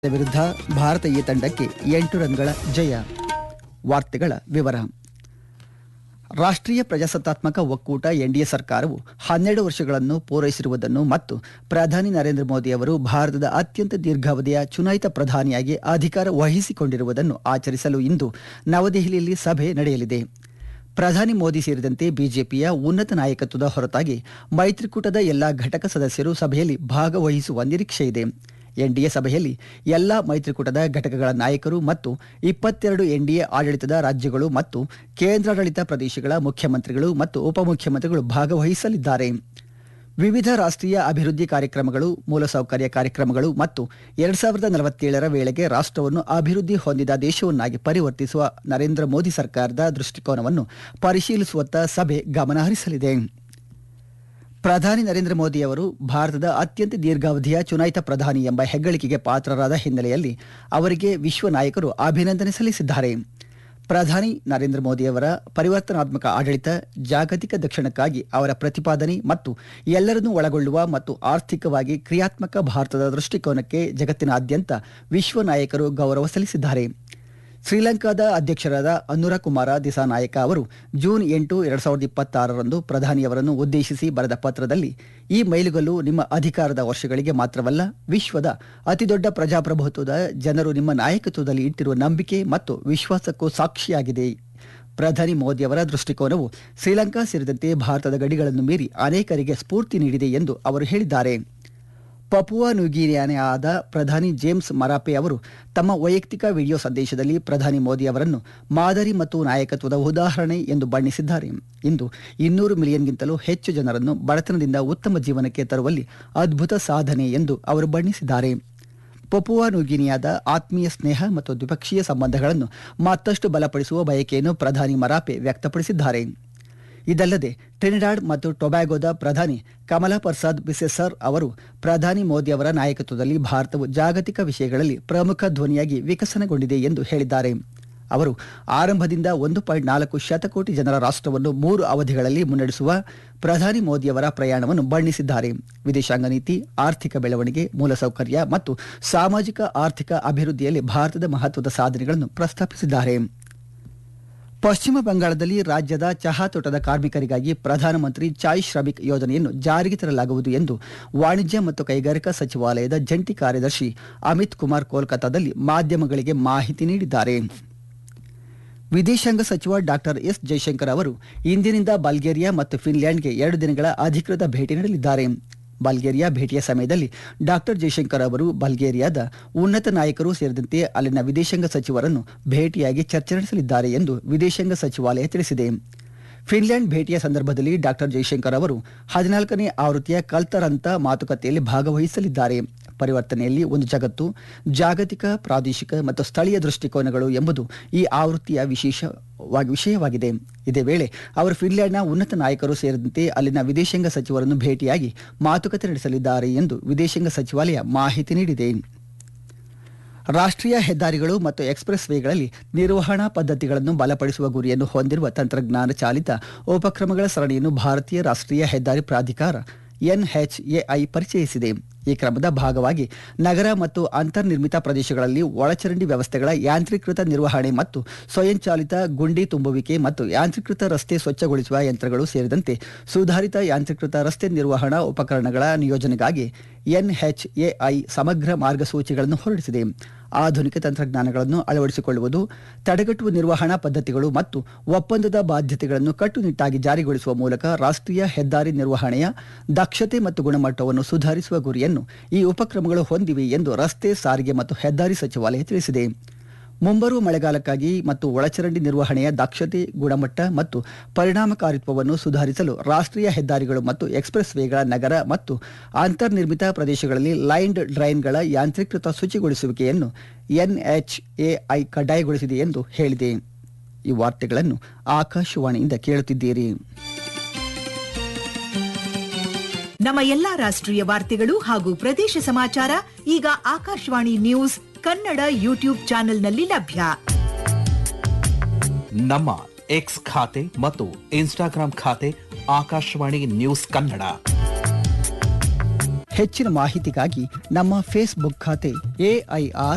ವಿರುದ್ಧ ಭಾರತ ಎ ತಂಡಕ್ಕೆ ಎಂಟು ರನ್ಗಳ ಜಯ ವಾರ್ತೆಗಳ ವಿವರ ರಾಷ್ಟ್ರೀಯ ಪ್ರಜಾಸತ್ತಾತ್ಮಕ ಒಕ್ಕೂಟ ಎನ್ಡಿಎ ಸರ್ಕಾರವು ಹನ್ನೆರಡು ವರ್ಷಗಳನ್ನು ಪೂರೈಸಿರುವುದನ್ನು ಮತ್ತು ಪ್ರಧಾನಿ ನರೇಂದ್ರ ಮೋದಿ ಅವರು ಭಾರತದ ಅತ್ಯಂತ ದೀರ್ಘಾವಧಿಯ ಚುನಾಯಿತ ಪ್ರಧಾನಿಯಾಗಿ ಅಧಿಕಾರ ವಹಿಸಿಕೊಂಡಿರುವುದನ್ನು ಆಚರಿಸಲು ಇಂದು ನವದೆಹಲಿಯಲ್ಲಿ ಸಭೆ ನಡೆಯಲಿದೆ ಪ್ರಧಾನಿ ಮೋದಿ ಸೇರಿದಂತೆ ಬಿಜೆಪಿಯ ಉನ್ನತ ನಾಯಕತ್ವದ ಹೊರತಾಗಿ ಮೈತ್ರಿಕೂಟದ ಎಲ್ಲಾ ಘಟಕ ಸದಸ್ಯರು ಸಭೆಯಲ್ಲಿ ಭಾಗವಹಿಸುವ ನಿರೀಕ್ಷೆಯಿದೆ ಎನ್ಡಿಎ ಸಭೆಯಲ್ಲಿ ಎಲ್ಲಾ ಮೈತ್ರಿಕೂಟದ ಘಟಕಗಳ ನಾಯಕರು ಮತ್ತು ಇಪ್ಪತ್ತೆರಡು ಎನ್ಡಿಎ ಆಡಳಿತದ ರಾಜ್ಯಗಳು ಮತ್ತು ಕೇಂದ್ರಾಡಳಿತ ಪ್ರದೇಶಗಳ ಮುಖ್ಯಮಂತ್ರಿಗಳು ಮತ್ತು ಉಪಮುಖ್ಯಮಂತ್ರಿಗಳು ಭಾಗವಹಿಸಲಿದ್ದಾರೆ ವಿವಿಧ ರಾಷ್ಟ್ರೀಯ ಅಭಿವೃದ್ಧಿ ಕಾರ್ಯಕ್ರಮಗಳು ಮೂಲಸೌಕರ್ಯ ಕಾರ್ಯಕ್ರಮಗಳು ಮತ್ತು ಎರಡ್ ಸಾವಿರದ ನಲವತ್ತೇಳರ ವೇಳೆಗೆ ರಾಷ್ಟ್ರವನ್ನು ಅಭಿವೃದ್ಧಿ ಹೊಂದಿದ ದೇಶವನ್ನಾಗಿ ಪರಿವರ್ತಿಸುವ ನರೇಂದ್ರ ಮೋದಿ ಸರ್ಕಾರದ ದೃಷ್ಟಿಕೋನವನ್ನು ಪರಿಶೀಲಿಸುವತ್ತ ಸಭೆ ಗಮನಹರಿಸಲಿದೆ ಪ್ರಧಾನಿ ನರೇಂದ್ರ ಮೋದಿ ಅವರು ಭಾರತದ ಅತ್ಯಂತ ದೀರ್ಘಾವಧಿಯ ಚುನಾಯಿತ ಪ್ರಧಾನಿ ಎಂಬ ಹೆಗ್ಗಳಿಕೆಗೆ ಪಾತ್ರರಾದ ಹಿನ್ನೆಲೆಯಲ್ಲಿ ಅವರಿಗೆ ವಿಶ್ವ ನಾಯಕರು ಅಭಿನಂದನೆ ಸಲ್ಲಿಸಿದ್ದಾರೆ ಪ್ರಧಾನಿ ನರೇಂದ್ರ ಮೋದಿಯವರ ಪರಿವರ್ತನಾತ್ಮಕ ಆಡಳಿತ ಜಾಗತಿಕ ದಕ್ಷಿಣಕ್ಕಾಗಿ ಅವರ ಪ್ರತಿಪಾದನೆ ಮತ್ತು ಎಲ್ಲರನ್ನೂ ಒಳಗೊಳ್ಳುವ ಮತ್ತು ಆರ್ಥಿಕವಾಗಿ ಕ್ರಿಯಾತ್ಮಕ ಭಾರತದ ದೃಷ್ಟಿಕೋನಕ್ಕೆ ಜಗತ್ತಿನಾದ್ಯಂತ ವಿಶ್ವ ನಾಯಕರು ಗೌರವ ಸಲ್ಲಿಸಿದ್ದಾರೆ ಶ್ರೀಲಂಕಾದ ಅಧ್ಯಕ್ಷರಾದ ಅನುರ ಕುಮಾರ ದಿಸಾನಾಯಕ ಅವರು ಜೂನ್ ಎಂಟು ಎರಡ್ ಸಾವಿರದ ಇಪ್ಪತ್ತಾರರಂದು ಪ್ರಧಾನಿಯವರನ್ನು ಉದ್ದೇಶಿಸಿ ಬರೆದ ಪತ್ರದಲ್ಲಿ ಈ ಮೈಲುಗಲ್ಲು ನಿಮ್ಮ ಅಧಿಕಾರದ ವರ್ಷಗಳಿಗೆ ಮಾತ್ರವಲ್ಲ ವಿಶ್ವದ ಅತಿದೊಡ್ಡ ಪ್ರಜಾಪ್ರಭುತ್ವದ ಜನರು ನಿಮ್ಮ ನಾಯಕತ್ವದಲ್ಲಿ ಇಟ್ಟಿರುವ ನಂಬಿಕೆ ಮತ್ತು ವಿಶ್ವಾಸಕ್ಕೂ ಸಾಕ್ಷಿಯಾಗಿದೆ ಪ್ರಧಾನಿ ಮೋದಿಯವರ ದೃಷ್ಟಿಕೋನವು ಶ್ರೀಲಂಕಾ ಸೇರಿದಂತೆ ಭಾರತದ ಗಡಿಗಳನ್ನು ಮೀರಿ ಅನೇಕರಿಗೆ ಸ್ಫೂರ್ತಿ ನೀಡಿದೆ ಎಂದು ಅವರು ಹೇಳಿದ್ದಾರೆ ಪಪುವಾ ನ್ಯೂಗಿನಿಯಾದ ಪ್ರಧಾನಿ ಜೇಮ್ಸ್ ಮರಾಪೆ ಅವರು ತಮ್ಮ ವೈಯಕ್ತಿಕ ವಿಡಿಯೋ ಸಂದೇಶದಲ್ಲಿ ಪ್ರಧಾನಿ ಮೋದಿ ಅವರನ್ನು ಮಾದರಿ ಮತ್ತು ನಾಯಕತ್ವದ ಉದಾಹರಣೆ ಎಂದು ಬಣ್ಣಿಸಿದ್ದಾರೆ ಇಂದು ಇನ್ನೂರು ಮಿಲಿಯನ್ಗಿಂತಲೂ ಹೆಚ್ಚು ಜನರನ್ನು ಬಡತನದಿಂದ ಉತ್ತಮ ಜೀವನಕ್ಕೆ ತರುವಲ್ಲಿ ಅದ್ಭುತ ಸಾಧನೆ ಎಂದು ಅವರು ಬಣ್ಣಿಸಿದ್ದಾರೆ ಪಪುವಾ ನ್ಯೂಗಿನಿಯಾದ ಆತ್ಮೀಯ ಸ್ನೇಹ ಮತ್ತು ದ್ವಿಪಕ್ಷೀಯ ಸಂಬಂಧಗಳನ್ನು ಮತ್ತಷ್ಟು ಬಲಪಡಿಸುವ ಬಯಕೆಯನ್ನು ಪ್ರಧಾನಿ ಮರಾಪೆ ವ್ಯಕ್ತಪಡಿಸಿದ್ದಾರೆ ಇದಲ್ಲದೆ ಟ್ರಿನಿಡಾಡ್ ಮತ್ತು ಟೊಬ್ಯಾಗೊದ ಪ್ರಧಾನಿ ಕಮಲಾ ಪ್ರಸಾದ್ ಬಿಸೆಸರ್ ಅವರು ಪ್ರಧಾನಿ ಮೋದಿ ಅವರ ನಾಯಕತ್ವದಲ್ಲಿ ಭಾರತವು ಜಾಗತಿಕ ವಿಷಯಗಳಲ್ಲಿ ಪ್ರಮುಖ ಧ್ವನಿಯಾಗಿ ವಿಕಸನಗೊಂಡಿದೆ ಎಂದು ಹೇಳಿದ್ದಾರೆ ಅವರು ಆರಂಭದಿಂದ ಒಂದು ಪಾಯಿಂಟ್ ನಾಲ್ಕು ಶತಕೋಟಿ ಜನರ ರಾಷ್ಟ್ರವನ್ನು ಮೂರು ಅವಧಿಗಳಲ್ಲಿ ಮುನ್ನಡೆಸುವ ಪ್ರಧಾನಿ ಮೋದಿಯವರ ಪ್ರಯಾಣವನ್ನು ಬಣ್ಣಿಸಿದ್ದಾರೆ ವಿದೇಶಾಂಗ ನೀತಿ ಆರ್ಥಿಕ ಬೆಳವಣಿಗೆ ಮೂಲಸೌಕರ್ಯ ಮತ್ತು ಸಾಮಾಜಿಕ ಆರ್ಥಿಕ ಅಭಿವೃದ್ಧಿಯಲ್ಲಿ ಭಾರತದ ಮಹತ್ವದ ಸಾಧನೆಗಳನ್ನು ಪ್ರಸ್ತಾಪಿಸಿದ್ದಾರೆ ಪಶ್ಚಿಮ ಬಂಗಾಳದಲ್ಲಿ ರಾಜ್ಯದ ಚಹಾ ತೋಟದ ಕಾರ್ಮಿಕರಿಗಾಗಿ ಪ್ರಧಾನಮಂತ್ರಿ ಚಾಯ್ ಶ್ರಮಿಕ್ ಯೋಜನೆಯನ್ನು ಜಾರಿಗೆ ತರಲಾಗುವುದು ಎಂದು ವಾಣಿಜ್ಯ ಮತ್ತು ಕೈಗಾರಿಕಾ ಸಚಿವಾಲಯದ ಜಂಟಿ ಕಾರ್ಯದರ್ಶಿ ಅಮಿತ್ ಕುಮಾರ್ ಕೋಲ್ಕತಾದಲ್ಲಿ ಮಾಧ್ಯಮಗಳಿಗೆ ಮಾಹಿತಿ ನೀಡಿದ್ದಾರೆ ವಿದೇಶಾಂಗ ಸಚಿವ ಡಾಕ್ಟರ್ ಎಸ್ ಜೈಶಂಕರ್ ಅವರು ಇಂದಿನಿಂದ ಬಲ್ಗೇರಿಯಾ ಮತ್ತು ಫಿನ್ಲ್ಯಾಂಡ್ಗೆ ಎರಡು ದಿನಗಳ ಅಧಿಕೃತ ಭೇಟಿ ನೀಡಲಿದ್ದಾರೆ ಬಲ್ಗೇರಿಯಾ ಭೇಟಿಯ ಸಮಯದಲ್ಲಿ ಡಾಕ್ಟರ್ ಜೈಶಂಕರ್ ಅವರು ಬಲ್ಗೇರಿಯಾದ ಉನ್ನತ ನಾಯಕರು ಸೇರಿದಂತೆ ಅಲ್ಲಿನ ವಿದೇಶಾಂಗ ಸಚಿವರನ್ನು ಭೇಟಿಯಾಗಿ ಚರ್ಚೆ ನಡೆಸಲಿದ್ದಾರೆ ಎಂದು ವಿದೇಶಾಂಗ ಸಚಿವಾಲಯ ತಿಳಿಸಿದೆ ಫಿನ್ಲ್ಯಾಂಡ್ ಭೇಟಿಯ ಸಂದರ್ಭದಲ್ಲಿ ಡಾಕ್ಟರ್ ಜೈಶಂಕರ್ ಅವರು ಹದಿನಾಲ್ಕನೇ ಆವೃತ್ತಿಯ ಕಲ್ತರಂತ ಮಾತುಕತೆಯಲ್ಲಿ ಭಾಗವಹಿಸಲಿದ್ದಾರೆ ಪರಿವರ್ತನೆಯಲ್ಲಿ ಒಂದು ಜಗತ್ತು ಜಾಗತಿಕ ಪ್ರಾದೇಶಿಕ ಮತ್ತು ಸ್ಥಳೀಯ ದೃಷ್ಟಿಕೋನಗಳು ಎಂಬುದು ಈ ಆವೃತ್ತಿಯ ವಿಶೇಷವಾಗಿ ವಿಷಯವಾಗಿದೆ ಇದೇ ವೇಳೆ ಅವರು ಫಿನ್ಲ್ಯಾಂಡ್ನ ಉನ್ನತ ನಾಯಕರು ಸೇರಿದಂತೆ ಅಲ್ಲಿನ ವಿದೇಶಾಂಗ ಸಚಿವರನ್ನು ಭೇಟಿಯಾಗಿ ಮಾತುಕತೆ ನಡೆಸಲಿದ್ದಾರೆ ಎಂದು ವಿದೇಶಾಂಗ ಸಚಿವಾಲಯ ಮಾಹಿತಿ ನೀಡಿದೆ ರಾಷ್ಟ್ರೀಯ ಹೆದ್ದಾರಿಗಳು ಮತ್ತು ಎಕ್ಸ್ಪ್ರೆಸ್ ವೇಗಳಲ್ಲಿ ನಿರ್ವಹಣಾ ಪದ್ಧತಿಗಳನ್ನು ಬಲಪಡಿಸುವ ಗುರಿಯನ್ನು ಹೊಂದಿರುವ ತಂತ್ರಜ್ಞಾನ ಚಾಲಿತ ಉಪಕ್ರಮಗಳ ಸರಣಿಯನ್ನು ಭಾರತೀಯ ರಾಷ್ಟ್ರೀಯ ಹೆದ್ದಾರಿ ಪ್ರಾಧಿಕಾರ ಎನ್ಎಚ್ಎಐ ಪರಿಚಯಿಸಿದೆ ಈ ಕ್ರಮದ ಭಾಗವಾಗಿ ನಗರ ಮತ್ತು ಅಂತರ್ನಿರ್ಮಿತ ಪ್ರದೇಶಗಳಲ್ಲಿ ಒಳಚರಂಡಿ ವ್ಯವಸ್ಥೆಗಳ ಯಾಂತ್ರೀಕೃತ ನಿರ್ವಹಣೆ ಮತ್ತು ಸ್ವಯಂಚಾಲಿತ ಗುಂಡಿ ತುಂಬುವಿಕೆ ಮತ್ತು ಯಾಂತ್ರೀಕೃತ ರಸ್ತೆ ಸ್ವಚ್ಛಗೊಳಿಸುವ ಯಂತ್ರಗಳು ಸೇರಿದಂತೆ ಸುಧಾರಿತ ಯಾಂತ್ರೀಕೃತ ರಸ್ತೆ ನಿರ್ವಹಣಾ ಉಪಕರಣಗಳ ನಿಯೋಜನೆಗಾಗಿ ಎನ್ಎಚ್ಎಐ ಸಮಗ್ರ ಮಾರ್ಗಸೂಚಿಗಳನ್ನು ಹೊರಡಿಸಿದೆ ಆಧುನಿಕ ತಂತ್ರಜ್ಞಾನಗಳನ್ನು ಅಳವಡಿಸಿಕೊಳ್ಳುವುದು ತಡೆಗಟ್ಟುವ ನಿರ್ವಹಣಾ ಪದ್ಧತಿಗಳು ಮತ್ತು ಒಪ್ಪಂದದ ಬಾಧ್ಯತೆಗಳನ್ನು ಕಟ್ಟುನಿಟ್ಟಾಗಿ ಜಾರಿಗೊಳಿಸುವ ಮೂಲಕ ರಾಷ್ಟ್ರೀಯ ಹೆದ್ದಾರಿ ನಿರ್ವಹಣೆಯ ದಕ್ಷತೆ ಮತ್ತು ಗುಣಮಟ್ಟವನ್ನು ಸುಧಾರಿಸುವ ಗುರಿಯನ್ನು ಈ ಉಪಕ್ರಮಗಳು ಹೊಂದಿವೆ ಎಂದು ರಸ್ತೆ ಸಾರಿಗೆ ಮತ್ತು ಹೆದ್ದಾರಿ ಸಚಿವಾಲಯ ತಿಳಿಸಿದೆ ಮುಂಬರುವ ಮಳೆಗಾಲಕ್ಕಾಗಿ ಮತ್ತು ಒಳಚರಂಡಿ ನಿರ್ವಹಣೆಯ ದಕ್ಷತೆ ಗುಣಮಟ್ಟ ಮತ್ತು ಪರಿಣಾಮಕಾರಿತ್ವವನ್ನು ಸುಧಾರಿಸಲು ರಾಷ್ಟ್ರೀಯ ಹೆದ್ದಾರಿಗಳು ಮತ್ತು ಎಕ್ಸ್ಪ್ರೆಸ್ ವೇಗಳ ನಗರ ಮತ್ತು ಅಂತರ್ನಿರ್ಮಿತ ಪ್ರದೇಶಗಳಲ್ಲಿ ಲೈನ್ಡ್ ಡ್ರೈನ್ಗಳ ಯಾಂತ್ರೀಕೃತ ಶುಚಿಗೊಳಿಸುವಿಕೆಯನ್ನು ಎನ್ಎಚ್ಎಐ ಕಡ್ಡಾಯಗೊಳಿಸಿದೆ ಎಂದು ಹೇಳಿದೆ ಈ ವಾರ್ತೆಗಳನ್ನು ಆಕಾಶವಾಣಿಯಿಂದ ಕೇಳುತ್ತಿದ್ದೀರಿ ನಮ್ಮ ಎಲ್ಲಾ ರಾಷ್ಟ್ರೀಯ ವಾರ್ತೆಗಳು ಹಾಗೂ ಪ್ರದೇಶ ಸಮಾಚಾರ ಈಗ ಆಕಾಶವಾಣಿ ನ್ಯೂಸ್ ಕನ್ನಡ ಯೂಟ್ಯೂಬ್ ಚಾನೆಲ್ನಲ್ಲಿ ಲಭ್ಯ ನಮ್ಮ ಎಕ್ಸ್ ಖಾತೆ ಮತ್ತು ಇನ್ಸ್ಟಾಗ್ರಾಂ ಖಾತೆ ಆಕಾಶವಾಣಿ ನ್ಯೂಸ್ ಕನ್ನಡ ಹೆಚ್ಚಿನ ಮಾಹಿತಿಗಾಗಿ ನಮ್ಮ ಫೇಸ್ಬುಕ್ ಖಾತೆ ಎಐಆರ್